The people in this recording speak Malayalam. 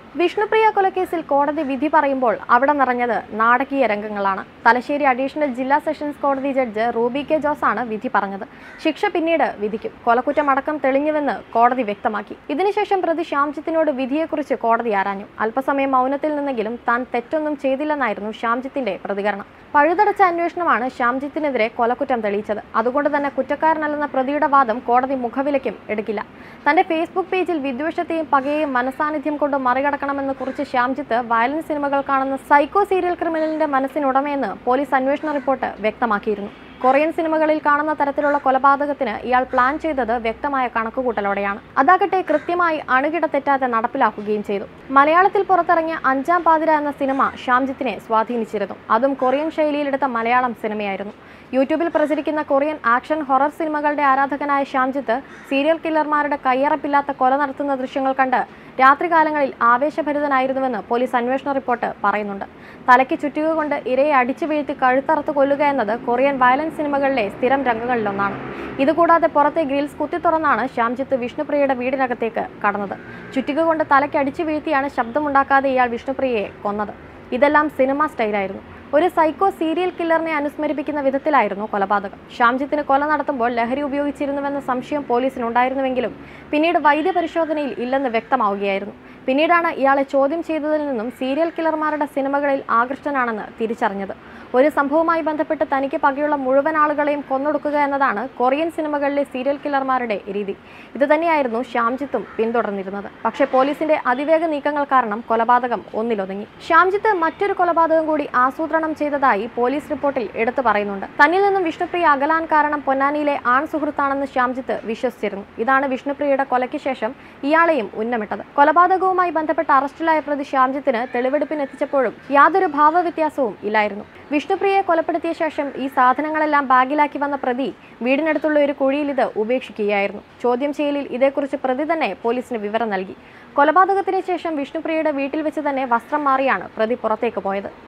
വിഷ്ണുപ്രിയ കൊലക്കേസിൽ കോടതി വിധി പറയുമ്പോൾ അവിടെ നിറഞ്ഞത് നാടകീയ രംഗങ്ങളാണ് തലശ്ശേരി അഡീഷണൽ ജില്ലാ സെഷൻസ് കോടതി ജഡ്ജ് റൂബി കെ ജോസ് ആണ് വിധി പറഞ്ഞത് ശിക്ഷ പിന്നീട് വിധിക്കും കൊലക്കുറ്റമടക്കം തെളിഞ്ഞുവെന്ന് കോടതി വ്യക്തമാക്കി ഇതിനുശേഷം പ്രതി ശ്യാംജിത്തിനോട് വിധിയെക്കുറിച്ച് കോടതി ആരാഞ്ഞു അല്പസമയം മൗനത്തിൽ നിന്നെങ്കിലും താൻ തെറ്റൊന്നും ചെയ്തില്ലെന്നായിരുന്നു ശ്യാംജിത്തിന്റെ പ്രതികരണം പഴുതടച്ച അന്വേഷണമാണ് ശ്യാംജിത്തിനെതിരെ കൊലക്കുറ്റം തെളിയിച്ചത് അതുകൊണ്ട് തന്നെ കുറ്റക്കാരനല്ലെന്ന പ്രതിയുടെ വാദം കോടതി മുഖവിലയ്ക്കും എടുക്കില്ല തന്റെ ഫേസ്ബുക്ക് പേജിൽ വിദ്വേഷത്തെയും പകയെയും മനസാന്നിധ്യം കൊണ്ട് മറികടക്കണമെന്ന് കുറിച്ച് ശ്യാംജിത്ത് വയലൻസ് സിനിമകൾ കാണുന്ന സൈക്കോ സീരിയൽ ക്രിമിനലിന്റെ മനസ്സിനുടമയെന്ന് പോലീസ് അന്വേഷണ റിപ്പോർട്ട് വ്യക്തമാക്കിയിരുന്നു കൊറിയൻ സിനിമകളിൽ കാണുന്ന തരത്തിലുള്ള കൊലപാതകത്തിന് ഇയാൾ പ്ലാൻ ചെയ്തത് വ്യക്തമായ കണക്കുകൂട്ടലോടെയാണ് അതാകട്ടെ കൃത്യമായി അണുകിട തെറ്റാതെ നടപ്പിലാക്കുകയും ചെയ്തു മലയാളത്തിൽ പുറത്തിറങ്ങിയ അഞ്ചാം പാതിര എന്ന സിനിമ ശ്യാംജിത്തിനെ സ്വാധീനിച്ചിരുന്നു അതും കൊറിയൻ ശൈലിയിലെടുത്ത മലയാളം സിനിമയായിരുന്നു യൂട്യൂബിൽ പ്രചരിക്കുന്ന കൊറിയൻ ആക്ഷൻ ഹൊറർ സിനിമകളുടെ ആരാധകനായ ശ്യാംജിത്ത് സീരിയൽ കില്ലർമാരുടെ കയ്യറപ്പില്ലാത്ത കൊല നടത്തുന്ന ദൃശ്യങ്ങൾ കണ്ട് രാത്രികാലങ്ങളിൽ ആവേശഭരിതനായിരുന്നുവെന്ന് പോലീസ് അന്വേഷണ റിപ്പോർട്ട് പറയുന്നുണ്ട് തലയ്ക്ക് ചുറ്റുക കൊണ്ട് ഇരയെ അടിച്ചു വീഴ്ത്തി കഴുത്തറുത്ത് കൊല്ലുക എന്നത് കൊറിയൻ വയലൻസ് സിനിമകളിലെ സ്ഥിരം രംഗങ്ങളിലൊന്നാണ് ഇതുകൂടാതെ പുറത്തെ ഗ്രിൽസ് കുത്തിത്തുറന്നാണ് ശ്യാംജിത്ത് വിഷ്ണുപ്രിയയുടെ വീടിനകത്തേക്ക് കടന്നത് ചുറ്റിക കൊണ്ട് തലയ്ക്ക് അടിച്ചു വീഴ്ത്തിയാണ് ശബ്ദമുണ്ടാക്കാതെ ഇയാൾ വിഷ്ണുപ്രിയയെ കൊന്നത് ഇതെല്ലാം സിനിമ സ്റ്റൈലായിരുന്നു ഒരു സൈക്കോ സീരിയൽ കില്ലറിനെ അനുസ്മരിപ്പിക്കുന്ന വിധത്തിലായിരുന്നു കൊലപാതകം ശ്യാംജിത്തിന് കൊല നടത്തുമ്പോൾ ലഹരി ഉപയോഗിച്ചിരുന്നുവെന്ന സംശയം പോലീസിനുണ്ടായിരുന്നുവെങ്കിലും പിന്നീട് വൈദ്യപരിശോധനയിൽ ഇല്ലെന്ന് വ്യക്തമാവുകയായിരുന്നു പിന്നീടാണ് ഇയാളെ ചോദ്യം ചെയ്തതിൽ നിന്നും സീരിയൽ കില്ലർമാരുടെ സിനിമകളിൽ ആകൃഷ്ടനാണെന്ന് തിരിച്ചറിഞ്ഞത് ഒരു സംഭവവുമായി ബന്ധപ്പെട്ട് തനിക്ക് പകയുള്ള മുഴുവൻ ആളുകളെയും കൊന്നൊടുക്കുക എന്നതാണ് കൊറിയൻ സിനിമകളിലെ സീരിയൽ കില്ലർമാരുടെ രീതി ഇതുതന്നെയായിരുന്നു ശ്യാംജിത്തും പിന്തുടർന്നിരുന്നത് പക്ഷേ പോലീസിന്റെ അതിവേഗ നീക്കങ്ങൾ കാരണം കൊലപാതകം ഒന്നിലൊതുങ്ങി ശ്യാംജിത്ത് മറ്റൊരു കൊലപാതകം കൂടി ആസൂത്രണം ചെയ്തതായി പോലീസ് റിപ്പോർട്ടിൽ എടുത്തു പറയുന്നുണ്ട് തന്നിൽ നിന്നും വിഷ്ണുപ്രിയ അകലാൻ കാരണം പൊന്നാനിയിലെ ആൺ സുഹൃത്താണെന്ന് ശ്യാംജിത്ത് വിശ്വസിച്ചിരുന്നു ഇതാണ് വിഷ്ണുപ്രിയയുടെ കൊലയ്ക്ക് ശേഷം ഇയാളെയും ഉന്നമിട്ടത് കൊലപാതകവുമായി ബന്ധപ്പെട്ട് അറസ്റ്റിലായ പ്രതി ശ്യാംജിത്തിന് തെളിവെടുപ്പിന് എത്തിച്ചപ്പോഴും യാതൊരു ഭാവവ്യത്യാസവും ഇല്ലായിരുന്നു വിഷ്ണുപ്രിയയെ കൊലപ്പെടുത്തിയ ശേഷം ഈ സാധനങ്ങളെല്ലാം ബാഗിലാക്കി വന്ന പ്രതി വീടിനടുത്തുള്ള ഒരു കുഴിയിൽ ഇത് ഉപേക്ഷിക്കുകയായിരുന്നു ചോദ്യം ചെയ്യലിൽ ഇതേക്കുറിച്ച് പ്രതി തന്നെ പോലീസിന് വിവരം നൽകി കൊലപാതകത്തിന് ശേഷം വിഷ്ണുപ്രിയയുടെ വീട്ടിൽ വെച്ച് തന്നെ വസ്ത്രം മാറിയാണ് പ്രതി പുറത്തേക്ക് പോയത്